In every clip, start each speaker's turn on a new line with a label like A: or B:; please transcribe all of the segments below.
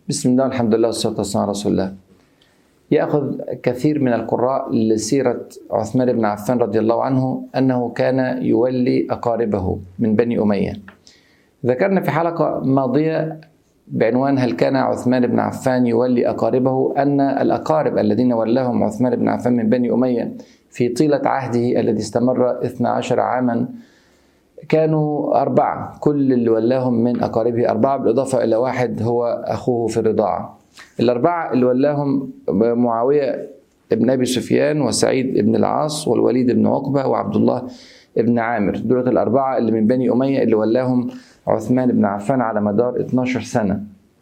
A: بسم الله والحمد لله والصلاة والسلام على رسول الله يأخذ كثير من القراء لسيرة عثمان بن عفان رضي الله عنه أنه كان يولي أقاربه من بني أمية ذكرنا في حلقة ماضية بعنوان هل كان عثمان بن عفان يولي أقاربه أن الأقارب الذين ولاهم عثمان بن عفان من بني أمية في طيلة عهده الذي استمر 12 عاما كانوا أربعة كل اللي ولاهم من أقاربه أربعة بالإضافة إلى واحد هو أخوه في الرضاعة الأربعة اللي ولاهم معاوية ابن أبي سفيان وسعيد بن العاص والوليد بن عقبة وعبد الله بن عامر دولة الأربعة اللي من بني أمية اللي ولاهم عثمان بن عفان على مدار 12 سنة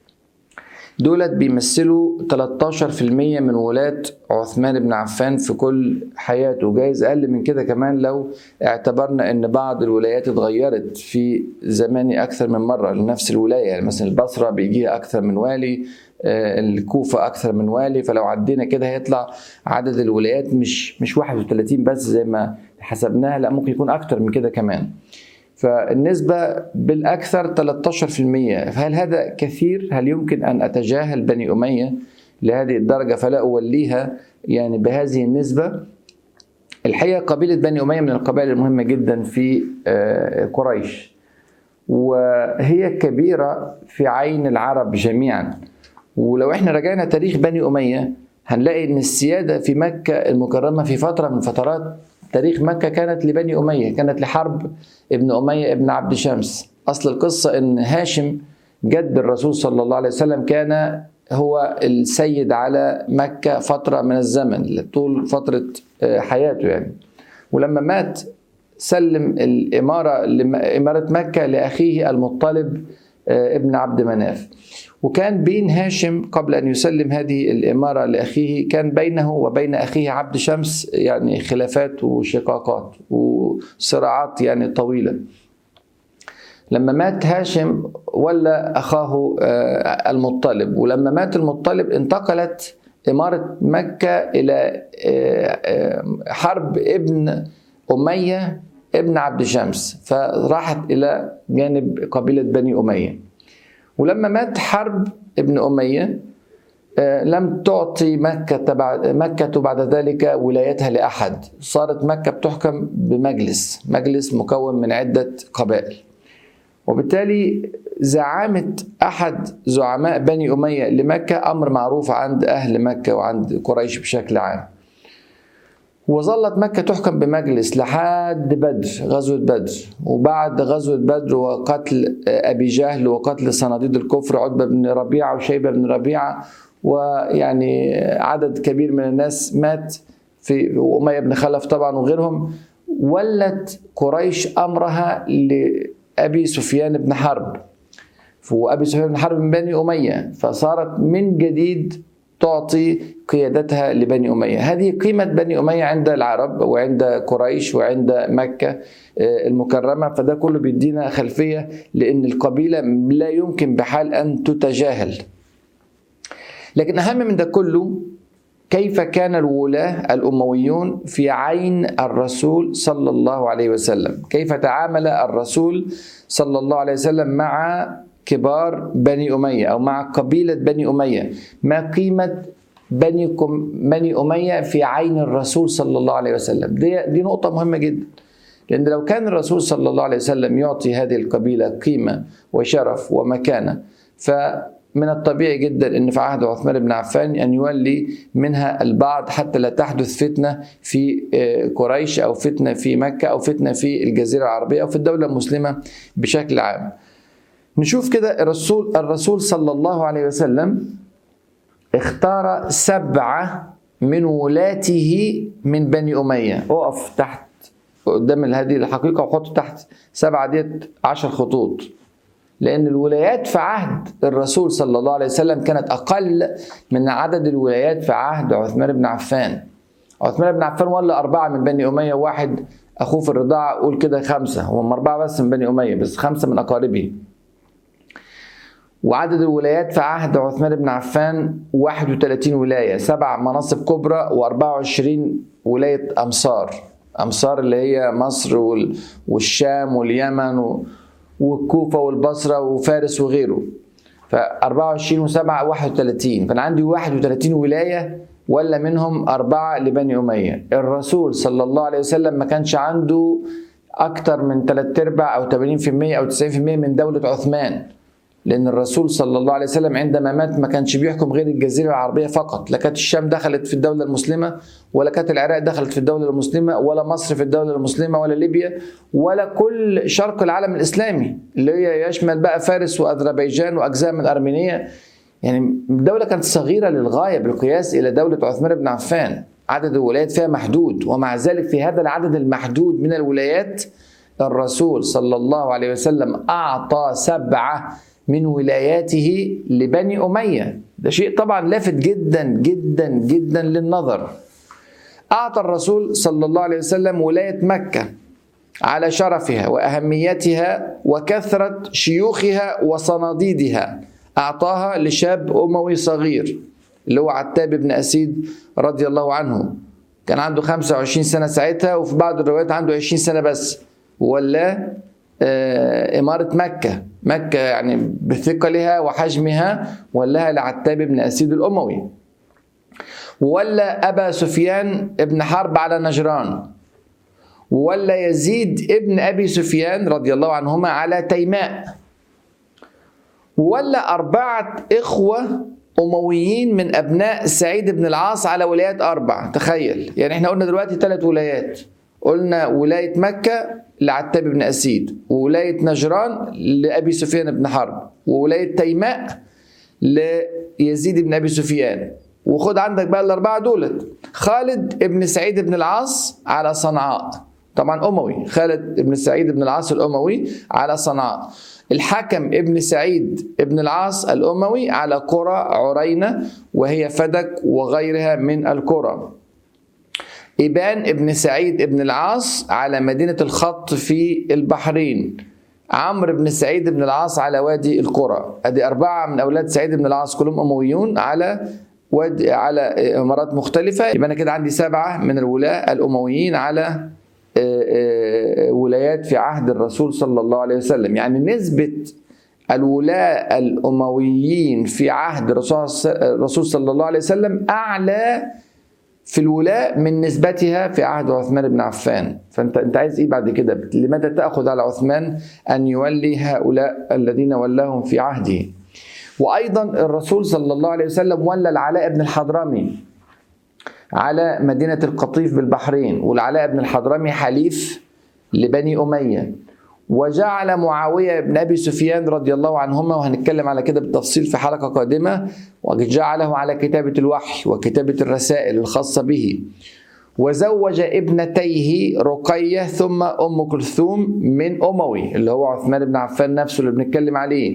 A: دولت بيمثلوا 13% من ولاة عثمان بن عفان في كل حياته جايز أقل من كده كمان لو اعتبرنا أن بعض الولايات اتغيرت في زمان أكثر من مرة لنفس الولاية يعني مثلا البصرة بيجيها أكثر من والي الكوفة أكثر من والي فلو عدينا كده هيطلع عدد الولايات مش مش 31 بس زي ما حسبناها لا ممكن يكون أكثر من كده كمان فالنسبة بالأكثر 13% فهل هذا كثير؟ هل يمكن أن أتجاهل بني أمية لهذه الدرجة فلا أوليها يعني بهذه النسبة؟ الحقيقة قبيلة بني أمية من القبائل المهمة جدا في قريش وهي كبيرة في عين العرب جميعا ولو احنا رجعنا تاريخ بني أمية هنلاقي ان السيادة في مكة المكرمة في فترة من فترات تاريخ مكة كانت لبني أمية كانت لحرب ابن أمية ابن عبد شمس أصل القصة أن هاشم جد الرسول صلى الله عليه وسلم كان هو السيد على مكة فترة من الزمن طول فترة حياته يعني ولما مات سلم الإمارة إمارة مكة لأخيه المطلب ابن عبد مناف وكان بين هاشم قبل أن يسلم هذه الإمارة لأخيه كان بينه وبين أخيه عبد شمس يعني خلافات وشقاقات وصراعات يعني طويلة لما مات هاشم ولا أخاه المطلب ولما مات المطلب انتقلت إمارة مكة إلى حرب ابن أمية ابن عبد شمس فراحت إلى جانب قبيلة بني أمية ولما مات حرب ابن أمية لم تعطي مكة بعد مكة بعد ذلك ولايتها لأحد صارت مكة بتحكم بمجلس مجلس مكون من عدة قبائل وبالتالي زعامة أحد زعماء بني أمية لمكة أمر معروف عند أهل مكة وعند قريش بشكل عام وظلت مكة تحكم بمجلس لحد بدر غزوة بدر وبعد غزوة بدر وقتل أبي جهل وقتل صناديد الكفر عتبة بن ربيعة وشيبة بن ربيعة ويعني عدد كبير من الناس مات في أمية بن خلف طبعا وغيرهم ولت قريش أمرها لأبي سفيان بن حرب وأبي سفيان بن حرب من بني أمية فصارت من جديد تعطي قيادتها لبني أمية هذه قيمة بني أمية عند العرب وعند قريش وعند مكة المكرمة فده كله بيدينا خلفية لأن القبيلة لا يمكن بحال أن تتجاهل لكن أهم من ده كله كيف كان الولاة الأمويون في عين الرسول صلى الله عليه وسلم كيف تعامل الرسول صلى الله عليه وسلم مع كبار بني أمية أو مع قبيلة بني أمية ما قيمة بني بني أمية في عين الرسول صلى الله عليه وسلم دي, دي نقطة مهمة جدا لأن لو كان الرسول صلى الله عليه وسلم يعطي هذه القبيلة قيمة وشرف ومكانة فمن الطبيعي جدا أن في عهد عثمان بن عفان أن يولي منها البعض حتى لا تحدث فتنة في قريش أو فتنة في مكة أو فتنة في الجزيرة العربية أو في الدولة المسلمة بشكل عام نشوف كده الرسول الرسول صلى الله عليه وسلم اختار سبعة من ولاته من بني أمية اقف تحت قدام هذه الحقيقة وحط تحت سبعة ديت عشر خطوط لأن الولايات في عهد الرسول صلى الله عليه وسلم كانت أقل من عدد الولايات في عهد عثمان بن عفان عثمان بن عفان ولا أربعة من بني أمية واحد أخوه في الرضاعة قول كده خمسة هم أربعة بس من بني أمية بس خمسة من أقاربه وعدد الولايات في عهد عثمان بن عفان 31 ولاية سبع مناصب كبرى و24 ولاية أمصار أمصار اللي هي مصر والشام واليمن والكوفة والبصرة وفارس وغيره ف 24 و7 31 فانا عندي 31 ولايه ولا منهم أربعة لبني أمية الرسول صلى الله عليه وسلم ما كانش عنده أكتر من 3 أرباع أو 80% أو 90% من دولة عثمان لأن الرسول صلى الله عليه وسلم عندما مات ما كانش بيحكم غير الجزيرة العربية فقط لا كانت الشام دخلت في الدولة المسلمة ولا كانت العراق دخلت في الدولة المسلمة ولا مصر في الدولة المسلمة ولا ليبيا ولا كل شرق العالم الإسلامي اللي هي يشمل بقى فارس وأذربيجان وأجزاء من الأرمينية يعني الدولة كانت صغيرة للغاية بالقياس إلى دولة عثمان بن عفان عدد الولايات فيها محدود ومع ذلك في هذا العدد المحدود من الولايات الرسول صلى الله عليه وسلم أعطى سبعة من ولاياته لبني أمية ده شيء طبعا لافت جدا جدا جدا للنظر أعطى الرسول صلى الله عليه وسلم ولاية مكة على شرفها وأهميتها وكثرة شيوخها وصناديدها أعطاها لشاب أموي صغير اللي هو عتاب بن أسيد رضي الله عنه كان عنده 25 سنة ساعتها وفي بعض الروايات عنده 20 سنة بس ولا إمارة مكة مكة يعني بثقلها وحجمها ولاها لعتاب بن أسيد الأموي ولا أبا سفيان ابن حرب على نجران ولا يزيد ابن أبي سفيان رضي الله عنهما على تيماء ولا أربعة إخوة أمويين من أبناء سعيد بن العاص على ولايات أربع تخيل يعني احنا قلنا دلوقتي ثلاث ولايات قلنا ولاية مكة لعتاب بن أسيد وولاية نجران لأبي سفيان بن حرب وولاية تيماء ليزيد بن أبي سفيان وخد عندك بقى الأربعة دولت خالد بن سعيد بن العاص على صنعاء طبعا أموي خالد بن سعيد بن العاص الأموي على صنعاء الحكم ابن سعيد ابن العاص الأموي على قرى عرينة وهي فدك وغيرها من القرى إبان ابن سعيد ابن العاص على مدينة الخط في البحرين عمرو بن سعيد بن العاص على وادي القرى ادي أربعة من أولاد سعيد بن العاص كلهم أمويون على وادي على إمارات مختلفة يبقى أنا كده عندي سبعة من الولاة الأمويين على ولايات في عهد الرسول صلى الله عليه وسلم يعني نسبة الولاة الأمويين في عهد الرسول صلى الله عليه وسلم أعلى في الولاء من نسبتها في عهد عثمان بن عفان فانت انت عايز ايه بعد كده لماذا تاخذ على عثمان ان يولي هؤلاء الذين ولاهم في عهده وايضا الرسول صلى الله عليه وسلم ولى العلاء بن الحضرمي على مدينة القطيف بالبحرين والعلاء بن الحضرمي حليف لبني أمية وجعل معاوية بن أبي سفيان رضي الله عنهما وهنتكلم على كده بالتفصيل في حلقة قادمة وجعله على كتابة الوحي وكتابة الرسائل الخاصة به وزوج ابنتيه رقية ثم أم كلثوم من أموي اللي هو عثمان بن عفان نفسه اللي بنتكلم عليه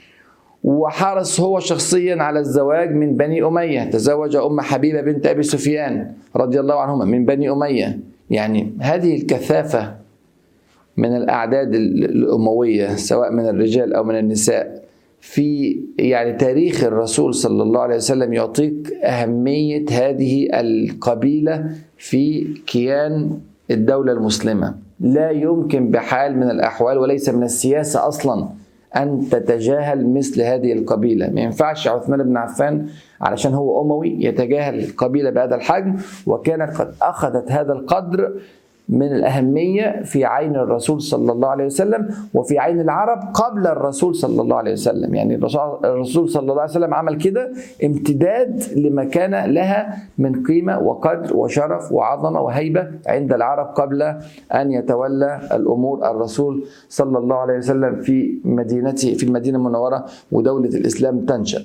A: وحرص هو شخصيا على الزواج من بني أمية تزوج أم حبيبة بنت أبي سفيان رضي الله عنهما من بني أمية يعني هذه الكثافة من الأعداد الأموية سواء من الرجال أو من النساء في يعني تاريخ الرسول صلى الله عليه وسلم يعطيك أهمية هذه القبيلة في كيان الدولة المسلمة لا يمكن بحال من الأحوال وليس من السياسة أصلاً أن تتجاهل مثل هذه القبيلة ما ينفعش عثمان بن عفان علشان هو أموي يتجاهل القبيلة بهذا الحجم وكانت قد أخذت هذا القدر من الأهمية في عين الرسول صلى الله عليه وسلم وفي عين العرب قبل الرسول صلى الله عليه وسلم يعني الرسول صلى الله عليه وسلم عمل كده امتداد لما كان لها من قيمة وقدر وشرف وعظمة وهيبة عند العرب قبل أن يتولى الأمور الرسول صلى الله عليه وسلم في مدينته في المدينة المنورة ودولة الإسلام تنشأ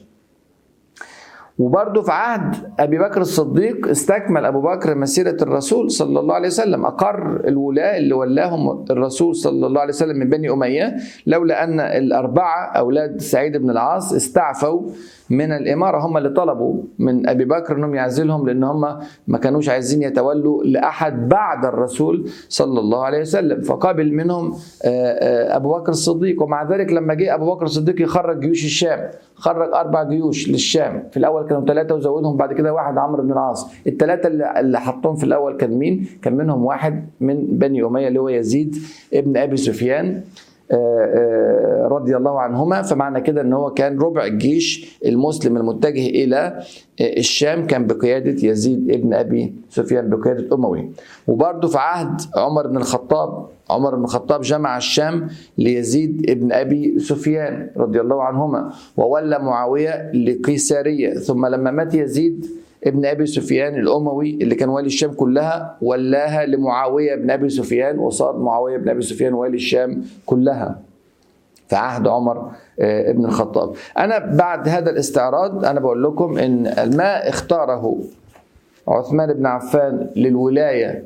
A: وبرضه في عهد ابي بكر الصديق استكمل ابو بكر مسيره الرسول صلى الله عليه وسلم اقر الولاء اللي ولاهم الرسول صلى الله عليه وسلم من بني اميه لولا ان الاربعه اولاد سعيد بن العاص استعفوا من الاماره هم اللي طلبوا من ابي بكر انهم يعزلهم لان هم ما كانوش عايزين يتولوا لاحد بعد الرسول صلى الله عليه وسلم فقابل منهم ابو بكر الصديق ومع ذلك لما جه ابو بكر الصديق يخرج جيوش الشام خرج اربع جيوش للشام في الاول كانوا ثلاثه وزودهم بعد كده واحد عمرو بن العاص الثلاثه اللي حطهم في الاول كان مين كان منهم واحد من بني اميه اللي هو يزيد ابن ابي سفيان رضي الله عنهما فمعنى كده ان هو كان ربع الجيش المسلم المتجه الى الشام كان بقياده يزيد ابن ابي سفيان بقياده اموي وبرضه في عهد عمر بن الخطاب عمر بن الخطاب جمع الشام ليزيد ابن ابي سفيان رضي الله عنهما وولى معاويه لقيساريه ثم لما مات يزيد ابن ابي سفيان الاموي اللي كان والي الشام كلها ولاها لمعاويه بن ابي سفيان وصار معاويه بن ابي سفيان والي الشام كلها في عهد عمر ابن الخطاب انا بعد هذا الاستعراض انا بقول لكم ان ما اختاره عثمان بن عفان للولايه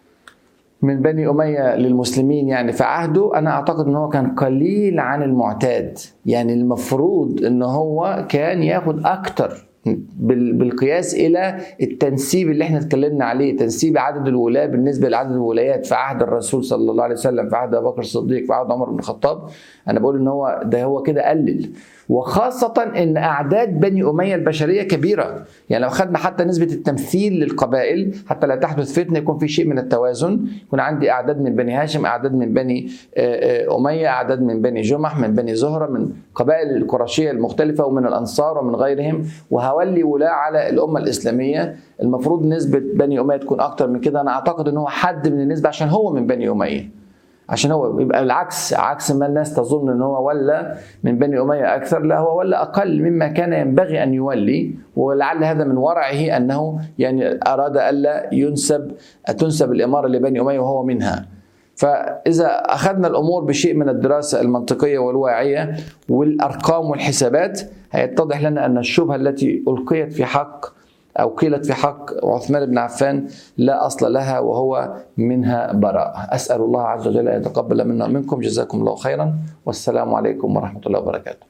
A: من بني أمية للمسلمين يعني في عهده أنا أعتقد أن هو كان قليل عن المعتاد يعني المفروض أن هو كان ياخد أكتر بالقياس الى التنسيب اللي احنا اتكلمنا عليه تنسيب عدد الولاة بالنسبه لعدد الولايات في عهد الرسول صلى الله عليه وسلم في عهد ابو بكر الصديق في عهد عمر بن الخطاب انا بقول ان هو ده هو كده قلل وخاصة ان اعداد بني امية البشرية كبيرة يعني لو خدنا حتى نسبة التمثيل للقبائل حتى لا تحدث فتنة يكون في شيء من التوازن يكون عندي اعداد من بني هاشم اعداد من بني امية اعداد من بني جمح من بني زهرة من قبائل القرشية المختلفة ومن الانصار ومن غيرهم وهولي ولاة على الامة الاسلامية المفروض نسبة بني امية تكون اكتر من كده انا اعتقد ان هو حد من النسبة عشان هو من بني امية عشان هو يبقى العكس عكس ما الناس تظن ان هو ولا من بني اميه اكثر لا هو ولا اقل مما كان ينبغي ان يولي ولعل هذا من ورعه انه يعني اراد الا ينسب تنسب الاماره لبني اميه وهو منها فاذا اخذنا الامور بشيء من الدراسه المنطقيه والواعيه والارقام والحسابات هيتضح لنا ان الشبهه التي القيت في حق أو قيلت في حق عثمان بن عفان لا أصل لها وهو منها براء أسأل الله عز وجل أن يتقبل منا ومنكم جزاكم الله خيرا والسلام عليكم ورحمة الله وبركاته